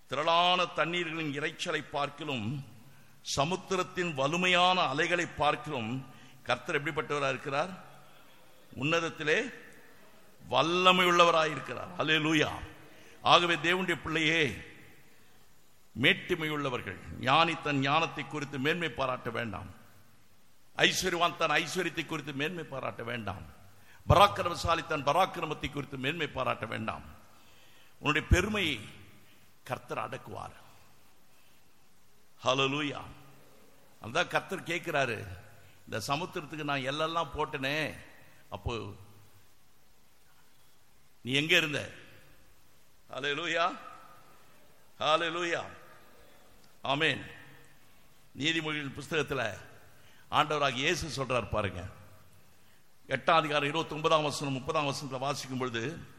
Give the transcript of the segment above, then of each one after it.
திரளான தண்ணீர்களின் இரைச்சலை பார்க்கிலும் சமுத்திரத்தின் வலிமையான அலைகளை பார்க்கிலும் கர்த்தர் எப்படிப்பட்டவராக இருக்கிறார் உன்னதத்திலே வல்லமை உள்ளவராக இருக்கிறார் அலே லூயா ஆகவே தேவனுடைய பிள்ளையே மேட்டிமை உள்ளவர்கள் ஞானி தன் ஞானத்தை குறித்து மேன்மை பாராட்ட வேண்டாம் ஐஸ்வர்யவான் தன் ஐஸ்வர்யத்தை குறித்து மேன்மை பாராட்ட வேண்டாம் பராக்கிரமசாலி தன் பராக்கிரமத்தை குறித்து மேன்மை பாராட்ட வேண்டாம் உன்னுடைய பெருமையை கர்த்தர் அடக்குவார் ஹலலூயா அதான் கர்த்தர் கேட்கிறாரு இந்த சமுத்திரத்துக்கு நான் எல்லாம் போட்டனே அப்போ நீ எங்க இருந்த ஹalleluya ஹalleluya ஆமென் நீதிமொழிகள் புஸ்தகத்தில் ஆண்டவராக இயேசு சொல்றார் பாருங்க எட்டாம் அதிகாரம் இருபத்தி ஒன்பதாம் வசனம் முப்பதாம் வசனத்தில் வாசிக்கும் பொழுது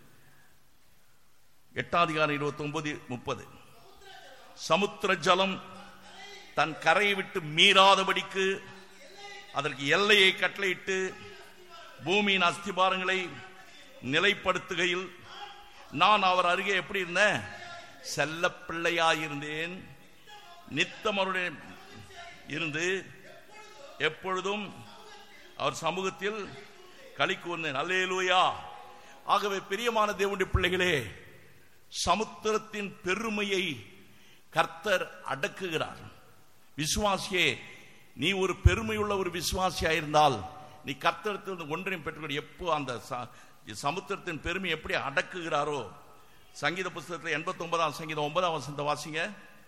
எட்டாம் அதிகாரம் இருபத்தி ஒன்பது முப்பது சமுத்திர ஜலம் தன் கரையை விட்டு மீறாதபடிக்கு அதற்கு எல்லையை கட்டளையிட்டு பூமியின் அஸ்திபாரங்களை நிலைப்படுத்துகையில் நான் அவர் அருகே எப்படி இருந்தேன் செல்ல பிள்ளையாயிருந்தேன் நித்தம் அவருடைய இருந்து எப்பொழுதும் அவர் சமூகத்தில் களி கூர்ந்தேன் அல்லேலூயா ஆகவே பிரியமான தேவனுடைய பிள்ளைகளே சமுத்திரத்தின் பெருமையை கர்த்தர் அடக்குகிறார் விசுவாசியே நீ ஒரு பெருமையுள்ள ஒரு விசுவாசியா இருந்தால் நீ கர்த்தரத்தில் ஒன்றையும் பெற்றுக்கொள் எப்போ அந்த ச- சமுத்திரத்தின் பெருமை எப்படி அடக்குகிறாரோ சங்கீத புஸ்தகத்தில் எண்பத்தி ஒன்பதாம் சங்கீதம் ஒன்பதாம் வசந்த வாசிங்க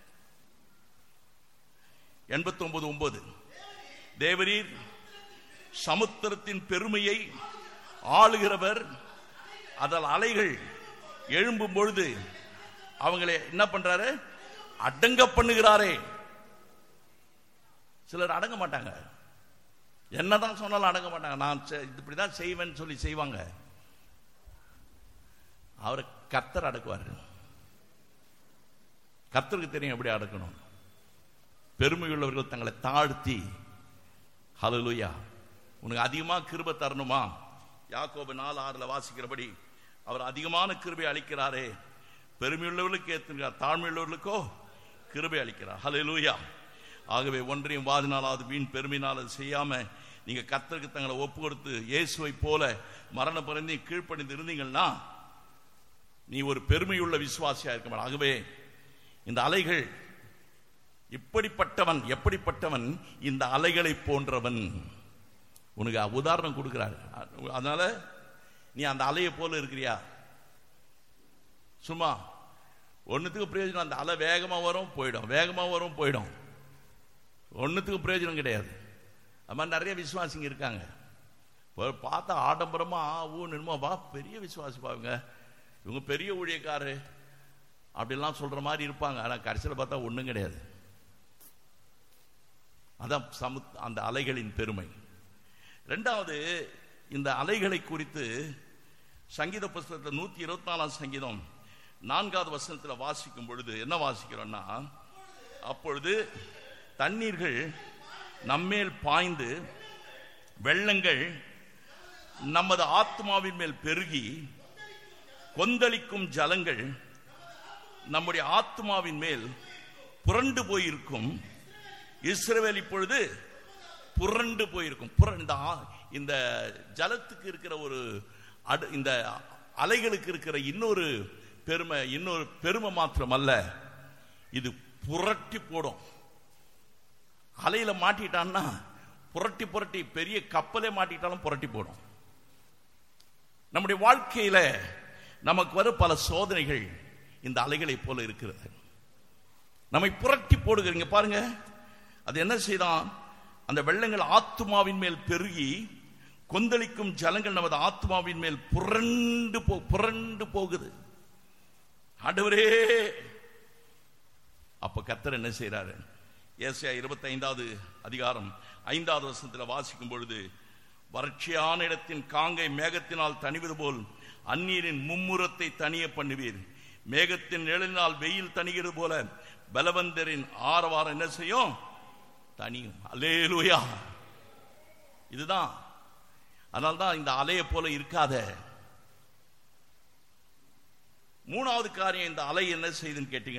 எண்பத்தி ஒன்பது ஒன்பது தேவரீர் சமுத்திரத்தின் பெருமையை ஆளுகிறவர் அதில் அலைகள் எழும்பும் பொழுது அவங்களை என்ன பண்றாரு அடங்க பண்ணுகிறாரே சிலர் அடங்க மாட்டாங்க என்னதான் சொன்னாலும் அடங்க மாட்டாங்க நான் செ- இப்படிதான் செய்வேன்னு சொல்லி செய்வாங்க அவரை கர்த்தர் அடக்குவார் கர்த்தருக்கு தெரியும் எப்படி அடக்கணும் பெருமையுள்ளவர்கள் தங்களை தாழ்த்தி ஹalleluya உனக்கு அதிகமா கிருபை தரணுமா யாக்கோபு நாலு ஆறுல வாசிக்கிறபடி அவர் அதிகமான கிருபை அளிக்கிறாரே பெருமையுள்ளவர்களுக்கு ஏற்றுகிறார் தாழ்மையுள்ளவர்களுக்கோ கிருபை அளிக்கிறார் ஹalleluya ஆகவே ஒன்றையும் வாதினாலாவது வீண் பெருமையினால் அது செய்யாம நீங்க கர்த்தருக்கு தங்களை ஒப்பு கொடுத்து இயேசுவை போல மரண பரிந்தி கீழ்ப்பணிந்து இருந்தீங்கன்னா நீ ஒரு பெருமையுள்ள விசுவாசியா இருக்க மாட்ட. ஆகவே இந்த அலைகள் இப்படிப்பட்டவன் எப்படிப்பட்டவன் இந்த அலைகளை போன்றவன் உனக்கு உதாரணம் கொடுக்கிறார் அதனால நீ அந்த அலையை போல இருக்கிறியா சும்மா ஒன்றுத்துக்கு பிரயோஜனம் அந்த அலை வேகமாக வரும் போயிடும் வேகமாக வரும் போயிடும் ஒன்றுத்துக்கு பிரயோஜனம் கிடையாது அது மாதிரி நிறைய விசுவாசிங்க இருக்காங்க இப்போ பார்த்தா ஆடம்பரமா ஆ ஊ நின்மா வா பெரிய விசுவாசி பாருங்க இவங்க பெரிய ஊழியக்காரு அப்படிலாம் சொல்ற மாதிரி இருப்பாங்க ஆனால் கடைசியில் பார்த்தா ஒன்றும் கிடையாது அதான் சமு அந்த அலைகளின் பெருமை ரெண்டாவது இந்த அலைகளை குறித்து சங்கீத புஸ்தகத்தில் நூத்தி இருபத்தி நாலாம் சங்கீதம் நான்காவது வசனத்தில் வாசிக்கும் பொழுது என்ன வாசிக்கிறோம்னா அப்பொழுது தண்ணீர்கள் நம்மேல் பாய்ந்து வெள்ளங்கள் நமது ஆத்மாவின் மேல் பெருகி கொந்தளிக்கும் ஜலங்கள் நம்முடைய ஆத்மாவின் மேல் புரண்டு போயிருக்கும் இஸ்ரவேல் இப்பொழுது புரண்டு போயிருக்கும் புர இந்த ஆ- இந்த ஜலத்துக்கு இருக்கிற ஒரு அடு இந்த அலைகளுக்கு இருக்கிற இன்னொரு பெருமை இன்னொரு பெருமை மாத்திரம் அல்ல இது புரட்டி போடும் அலையில மாட்டிட்டான்னா புரட்டி புரட்டி பெரிய கப்பலே மாட்டிட்டாலும் புரட்டி போடும் நம்முடைய வாழ்க்கையில நமக்கு வரும் பல சோதனைகள் இந்த அலைகளைப் போல இருக்கிறது நம்மை புரட்டி போடுகிறீங்க பாருங்க அது என்ன செய்தான் அந்த வெள்ளங்கள் ஆத்துமாவின் மேல் பெருகி கொந்தளிக்கும் ஜலங்கள் நமது ஆத்மாவின் மேல் புரண்டு போ புரண்டு போகுது ஆண்டவரே அப்ப கர்த்தர் என்ன செய்றாரு ஏசியா இருபத்தி ஐந்தாவது அதிகாரம் ஐந்தாவது வசனத்தில் வாசிக்கும் பொழுது வறட்சியான இடத்தின் காங்கை மேகத்தினால் தணிவது போல் அந்நீரின் மும்முரத்தை தனிய பண்ணுவீர் மேகத்தின் நிழலினால் வெயில் தணிகிறது போல பலவந்தரின் ஆரவாரம் என்ன செய்யும் தனியும் அல்லேலூயா இதுதான் அதனால்தான் இந்த அலையை போல இருக்காத மூணாவது காரியம் இந்த அலை என்ன செய்யுதுன்னு கேட்டீங்க